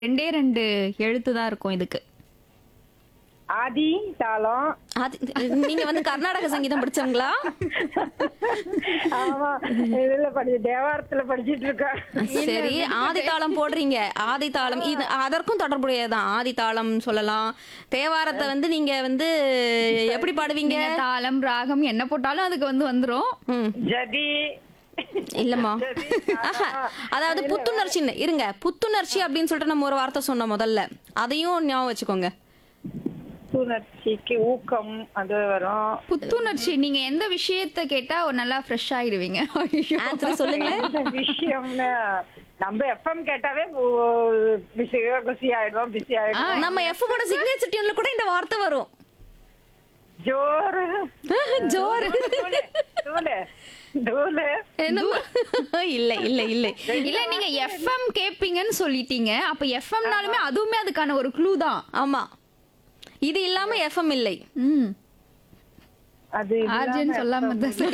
ரெண்டே ரெண்டு எழுத்து தான் இருக்கும் இதுக்கு ஆதி தாளம் அது நீங்க வந்து கர்நாடக சங்கீதம் படிச்சவங்களா ஆமா இதுல படி தேவாரத்துல படிச்சிட்டு இருக்கேன் சரி ஆதி தாளம் போடுறீங்க ஆதி தாளம் இது அதற்கும் தொடர்புடையதான் ஆதி தாளம் சொல்லலாம் தேவாரத்தை வந்து நீங்க வந்து எப்படி பாடுவீங்க நீங்க தாளம் ராகம் என்ன போட்டாலும் அதுக்கு வந்து வந்துரும் ம், ஜதி இல்லம்மா ஆஹா, அதாவது புத்துணர்ச்சி இருங்க புத்துணர்ச்சி அப்படின்னு சொல்லிட்டு நம்ம ஒரு வார்த்தை சொன்னோம் முதல்ல அதையும் ஞாபகம் வச்சுக்கோங்க புத்துணர்ச்சிக்கு ஊக்கம் அது வரும் புத்துணர்ச்சி நீங்க எந்த விஷயத்த கேட்டா ஒரு நல்லா ஃப்ரெஷ் ஆயிடுவீங்க ஐயோ. ஆன்சர் சொல்லுங்க இந்த விஷயம்னு நம்ம எஃப்எம் கேட்டாவே பிஸி குசி ஆயிடுவோம் பிஸி ஆயிடுவோம் நம்ம எஃப்எமோட சிக்னேச்சர் டியூன்ல கூட இந்த வார்த்தை வரும் ஜோரு ஜோர் தூளு தூளு தூளு என்னம்மா? இல்ல இல்ல இல்ல இல்ல நீங்க எஃப்எம் கேப்பீங்கன்னு சொல்லிட்டீங்க அப்ப எஃப்எம்னாலுமே அதுவுமே அதுக்கான ஒரு க்ளூ தான் ஆமா இது இல்லாம எஃப்எம் இல்லை ம் அது ஆர்ஜன் சொல்லாம இருந்தா சரி.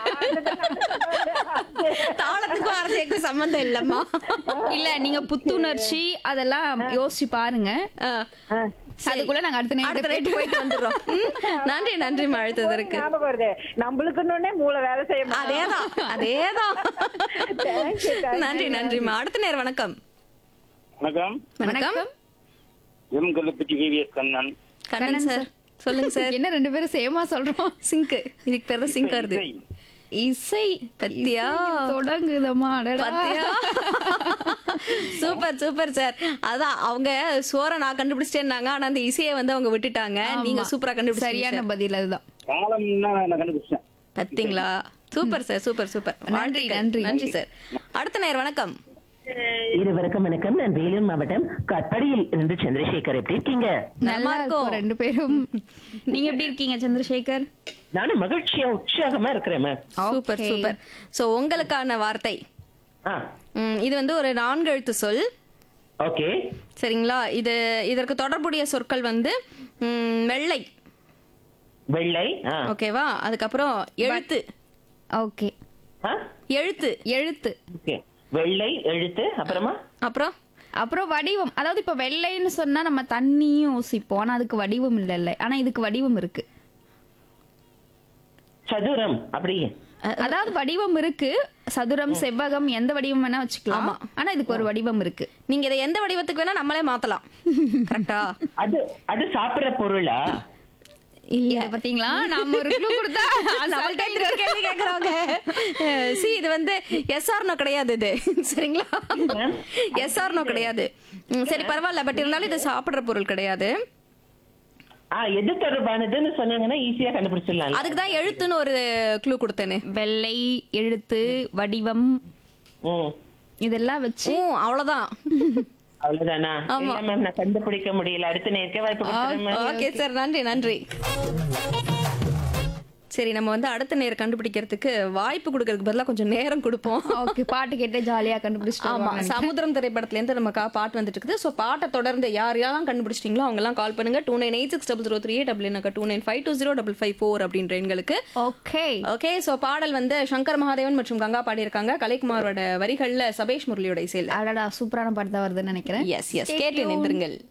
தாளத்துக்கும் அரசியலுக்கும் சம்பந்தம் இல்லம்மா இல்ல நீங்க புத்துணர்ச்சி அதெல்லாம் யோசிச்சு பாருங்க ஆ. அதுக்குள்ள நாங்க அடுத்த அடுத்த நேரம் ரேட்டு போயிட்டு வந்துடுறோம் ம். நன்றி நன்றி அழுத்ததற்கு ஞாபகம் வருது நம்மளுக்குன்னு மூளை வேலை செய்ய மாட்டோம். அதேதான் அதேதான் Thank you, thank you. நன்றி நன்றிம்மா அடுத்த நேரம் வணக்கம் வணக்கம் வணக்கம் M Kallupatti V V S Kannan Kannan sir சொல்லுங்க சார் என்ன ரெண்டு பேரும் சேமா சொல்றோம் சிங்க் இதுக்கு பேர் தான் சிங்க் வருது இசை. இசை பத்தியா தொடங்குதமா அடடா. பத்தியா சூப்பர் சூப்பர் சார் அதான் அவங்க சோற நான் கண்டுபிடிச்சிட்டேன்னாங்க ஆனா அந்த இசையை வந்து அவங்க விட்டுட்டாங்க நீங்க ஆமா. சூப்பரா கண்டுபிடிச்சீங்க சரியான பதில் அதுதான் காலம்னா நான் கண்டுபிடிச்சேன் பத்தீங்களா சூப்பர் சார் சூப்பர் சூப்பர் நன்றி, வாழ்த்துக்கள். நன்றி. நன்றி சார் அடுத்த நேரம் வணக்கம் இருவருக்கும் வணக்கம் நான் வேலூர் மாவட்டம் கட்படியில் இருந்து சந்திரசேகர் எப்படி இருக்கீங்க நல்லா நல்லா இருக்கோம். இருக்கும் ரெண்டு பேரும் நீங்க எப்படி இருக்கீங்க சந்திரசேகர் நானும் மகிழ்ச்சியா உற்சாகமா இருக்கிறேன் ma'am super Okay. Super so உங்களுக்கான வார்த்தை ஆ ம், இது வந்து ஒரு நான்கு எழுத்து சொல் ஓகே சரிங்களா இது இதற்கு தொடர்புடைய சொற்கள் வந்து ம், வெள்ளை வெள்ளை ஆ ஓகேவா அதுக்கப்புறம் எழுத்து ஓகே ஆ எழுத்து எழுத்து ஓகே வெள்ளை எழுத்து அப்புறமா அப்புறம் அப்புறம் வடிவம் அதாவது இப்ப வெள்ளைன்னு சொன்னா நம்ம தண்ணியும் யோசிப்போம் ஆனா அதுக்கு வடிவம் இல்ல ஆனா இதுக்கு வடிவம் இருக்கு சதுரம் அப்படி அதாவது வடிவம் இருக்கு சதுரம் செவ்வகம் எந்த வடிவம் வேணா வச்சுக்கலாம் ஆனா இதுக்கு ஒரு வடிவம் இருக்கு நீங்க இதை எந்த வடிவத்துக்கு வேணா நம்மளே மாத்தலாம் கரெக்டா அது அது சாப்பிடுற பொருளா இல்ல பாத்தீங்களா நாம ஒரு clue கொடுத்தா நம்மள்ட்ட திரும்ப கேள்வி கேக்குறாங்க சி இது வந்து எஸ்ஆர்னோ கிடையாது இது சரிங்களா எஸ்ஆர்னோ கிடையாது ம், சரி பரவாயில்ல பட் இருந்தாலும் இது சாப்பிடுற பொருள் கிடையாது ஆ எது தொடர்பானதுன்னு சொன்னீங்கன்னா ஈஸியா கண்டுபிடிச்சிடலாம் அதுக்கு தான் எழுத்துன்னு ஒரு க்ளூ கொடுத்தேனே வெள்ளை எழுத்து வடிவம் ம் இதெல்லாம் வச்சு ஓ அவ்வளவுதான் அவ்வளவுதானா இல்ல மேம் நான் கண்டுபிடிக்க முடியல அடுத்த நேர்க்கே வாய்ப்பு கொடுத்துறேன் ma'am. ஓகே சார் நன்றி நன்றி சரி நம்ம வந்து அடுத்த நேரம் கண்டுபிடிக்கிறதுக்கு வாய்ப்பு கொடுக்கறதுக்கு பதிலா கொஞ்சம் நேரம் கொடுப்போம் ஓகே பாட்டு கேட்டு ஜாலியா கண்டுபிடிச்சிட்டு ஆமா வருவாங்க. சமுத்திரம் திரைப்படத்துல இருந்து நமக்கு பாட்டு வந்துட்டு இருக்குது ஸோ பாட்டை தொடர்ந்து யார் யாரெல்லாம் கண்டுபிடிச்சிட்டீங்களோ அவங்க எல்லாம் கால் பண்ணுங்க two nine eight six double zero three double two nine five two zero double five four அப்படின்ற எண்களுக்கு ஓகே ஓகே சோ பாடல் வந்து சங்கர் மகாதேவன் மற்றும் கங்கா பாடியிருக்காங்க கலைக்குமாரோட வரிகள்ல சபேஷ் முரளியோட இசையில் அடடா சூப்பரான பாட்டு தான் வருதுன்னு நினைக்கிறேன் எஸ் எஸ் கேட்டு நின்றுங்கள்